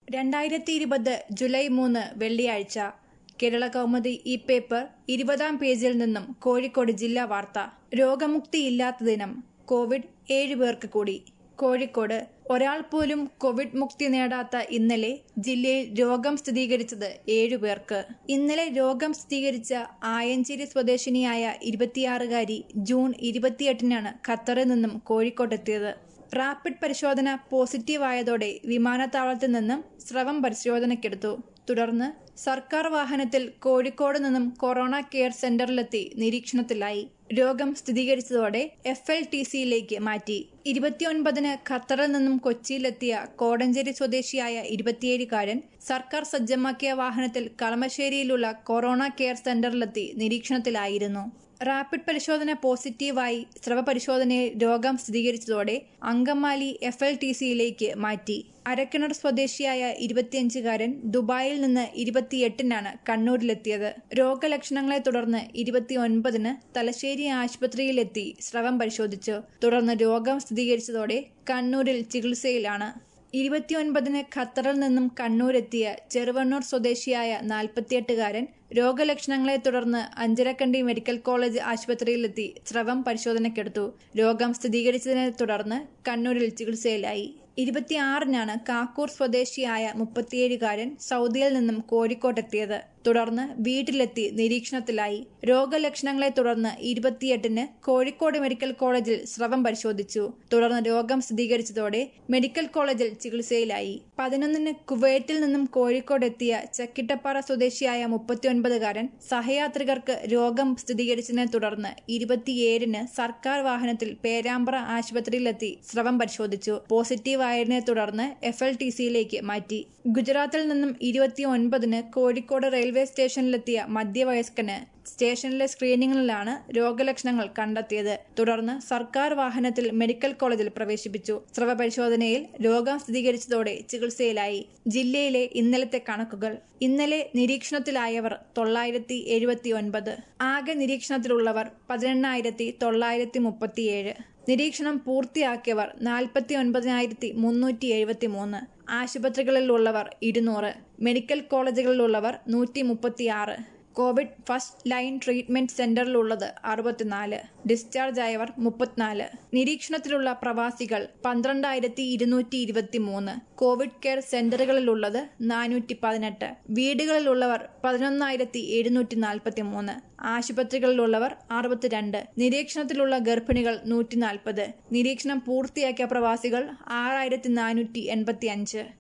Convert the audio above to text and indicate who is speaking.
Speaker 1: രണ്ടായിരത്തി ഇരുപത് ജൂലൈ മൂന്ന് വെള്ളിയാഴ്ച കേരള കൗമുദി ഈ പേപ്പർ ഇരുപതാം പേജിൽ നിന്നും കോഴിക്കോട് ജില്ലാ വാർത്ത രോഗമുക്തിയില്ലാത്ത ദിനം കോവിഡ് ഏഴ് പേർക്ക് കൂടി കോഴിക്കോട് ഒരാൾ പോലും കോവിഡ് മുക്തി നേടാത്ത ഇന്നലെ ജില്ലയിൽ രോഗം സ്ഥിരീകരിച്ചത് ഏഴു പേർക്ക് ഇന്നലെ രോഗം സ്ഥിരീകരിച്ച ആയഞ്ചേരി സ്വദേശിനിയായ ഇരുപത്തിയാറുകാരി ജൂൺ ഇരുപത്തിയെട്ടിനാണ് ഖത്തറിൽ നിന്നും കോഴിക്കോട്ടെത്തിയത് റാപ്പിഡ് പരിശോധന പോസിറ്റീവായതോടെ വിമാനത്താവളത്തിൽ നിന്നും സ്രവം പരിശോധനയ്ക്കെടുത്തു തുടർന്ന് സർക്കാർ വാഹനത്തിൽ കോഴിക്കോട് നിന്നും കൊറോണ കെയർ സെന്ററിലെത്തി നിരീക്ഷണത്തിലായി രോഗം സ്ഥിരീകരിച്ചതോടെ എഫ് എൽ ടി സിയിലേക്ക് മാറ്റി ഇരുപത്തിയൊൻപതിന് ഖത്തറിൽ നിന്നും കൊച്ചിയിലെത്തിയ കോടഞ്ചേരി സ്വദേശിയായ ഇരുപത്തിയേഴുകാരൻ സർക്കാർ സജ്ജമാക്കിയ വാഹനത്തിൽ കളമശ്ശേരിയിലുള്ള കൊറോണ കെയർ സെന്ററിലെത്തി നിരീക്ഷണത്തിലായിരുന്നു റാപ്പിഡ് പരിശോധന പോസിറ്റീവായി സ്രവ പരിശോധനയിൽ രോഗം സ്ഥിരീകരിച്ചതോടെ അങ്കമാലി എഫ് എൽ ടി സിയിലേക്ക് മാറ്റി അരക്കിണർ സ്വദേശിയായ ഇരുപത്തിയഞ്ചുകാരൻ ദുബായിൽ നിന്ന് ഇരുപത്തിയെട്ടിനാണ് കണ്ണൂരിലെത്തിയത് രോഗലക്ഷണങ്ങളെ തുടർന്ന് ഇരുപത്തിയൊൻപതിന് തലശ്ശേരി ആശുപത്രിയിലെത്തി സ്രവം പരിശോധിച്ചു തുടർന്ന് രോഗം സ്ഥിരീകരിച്ചതോടെ കണ്ണൂരിൽ ചികിത്സയിലാണ് ഇരുപത്തിയൊൻപതിന് ഖത്തറിൽ നിന്നും കണ്ണൂരെത്തിയ ചെറുവണ്ണൂർ സ്വദേശിയായ നാൽപ്പത്തിയെട്ടുകാരൻ രോഗലക്ഷണങ്ങളെ തുടർന്ന് അഞ്ചരക്കണ്ടി മെഡിക്കൽ കോളേജ് ആശുപത്രിയിലെത്തി സ്രവം പരിശോധനയ്ക്കെടുത്തു രോഗം സ്ഥിരീകരിച്ചതിനെ തുടർന്ന് കണ്ണൂരിൽ ചികിത്സയിലായി ഇരുപത്തിയാറിനാണ് കാക്കൂർ സ്വദേശിയായ മുപ്പത്തിയേഴുകാരൻ സൗദിയിൽ നിന്നും കോഴിക്കോട്ടെത്തിയത് തുടർന്ന് വീട്ടിലെത്തി നിരീക്ഷണത്തിലായി രോഗലക്ഷണങ്ങളെ തുടർന്ന് ഇരുപത്തിയെട്ടിന് കോഴിക്കോട് മെഡിക്കൽ കോളേജിൽ സ്രവം പരിശോധിച്ചു തുടർന്ന് രോഗം സ്ഥിരീകരിച്ചതോടെ മെഡിക്കൽ കോളേജിൽ ചികിത്സയിലായി പതിനൊന്നിന് കുവൈറ്റിൽ നിന്നും കോഴിക്കോടെത്തിയ ചക്കിട്ടപ്പാറ സ്വദേശിയായ മുപ്പത്തിയൊൻപതുകാരൻ സഹയാത്രികർക്ക് രോഗം സ്ഥിരീകരിച്ചതിനെ തുടർന്ന് ഇരുപത്തിയേഴിന് സർക്കാർ വാഹനത്തിൽ പേരാമ്പ്ര ആശുപത്രിയിലെത്തി സ്രവം പരിശോധിച്ചു പോസിറ്റീവ് ആയതിനെ തുടർന്ന് എഫ് എൽ ടി സിയിലേക്ക് മാറ്റി ഗുജറാത്തിൽ നിന്നും ഇരുപത്തിയൊൻപതിന് കോഴിക്കോട് റെയിൽവേ സ്റ്റേഷനിലെത്തിയ മധ്യവയസ്കന് സ്റ്റേഷനിലെ സ്ക്രീനിങ്ങിലാണ് രോഗലക്ഷണങ്ങൾ കണ്ടെത്തിയത് തുടർന്ന് സർക്കാർ വാഹനത്തിൽ മെഡിക്കൽ കോളേജിൽ പ്രവേശിപ്പിച്ചു സ്രവ പരിശോധനയിൽ രോഗം സ്ഥിരീകരിച്ചതോടെ ചികിത്സയിലായി ജില്ലയിലെ ഇന്നലത്തെ കണക്കുകൾ ഇന്നലെ നിരീക്ഷണത്തിലായവർ തൊള്ളായിരത്തി എഴുപത്തി ഒൻപത് ആകെ നിരീക്ഷണത്തിലുള്ളവർ പതിനെണ്ണായിരത്തി തൊള്ളായിരത്തി മുപ്പത്തിയേഴ് നിരീക്ഷണം പൂർത്തിയാക്കിയവർ നാൽപ്പത്തി ഒൻപതിനായിരത്തി മുന്നൂറ്റി എഴുപത്തി മൂന്ന് ആശുപത്രികളിലുള്ളവർ ഇരുന്നൂറ് മെഡിക്കൽ കോളേജുകളിലുള്ളവർ നൂറ്റി മുപ്പത്തിയാറ് കോവിഡ് ഫസ്റ്റ് ലൈൻ ട്രീറ്റ്മെന്റ് സെന്ററിലുള്ളത് അറുപത്തിനാല് ഡിസ്ചാർജ് ആയവർ മുപ്പത്തിനാല് നിരീക്ഷണത്തിലുള്ള പ്രവാസികൾ പന്ത്രണ്ടായിരത്തി ഇരുന്നൂറ്റി ഇരുപത്തി മൂന്ന് കോവിഡ് കെയർ സെന്ററുകളിലുള്ളത് നാനൂറ്റി പതിനെട്ട് വീടുകളിലുള്ളവർ പതിനൊന്നായിരത്തി എഴുന്നൂറ്റി നാൽപ്പത്തി മൂന്ന് ആശുപത്രികളിലുള്ളവർ അറുപത്തിരണ്ട് നിരീക്ഷണത്തിലുള്ള ഗർഭിണികൾ നൂറ്റി നാൽപ്പത് നിരീക്ഷണം പൂർത്തിയാക്കിയ പ്രവാസികൾ ആറായിരത്തി നാനൂറ്റി എൺപത്തി അഞ്ച്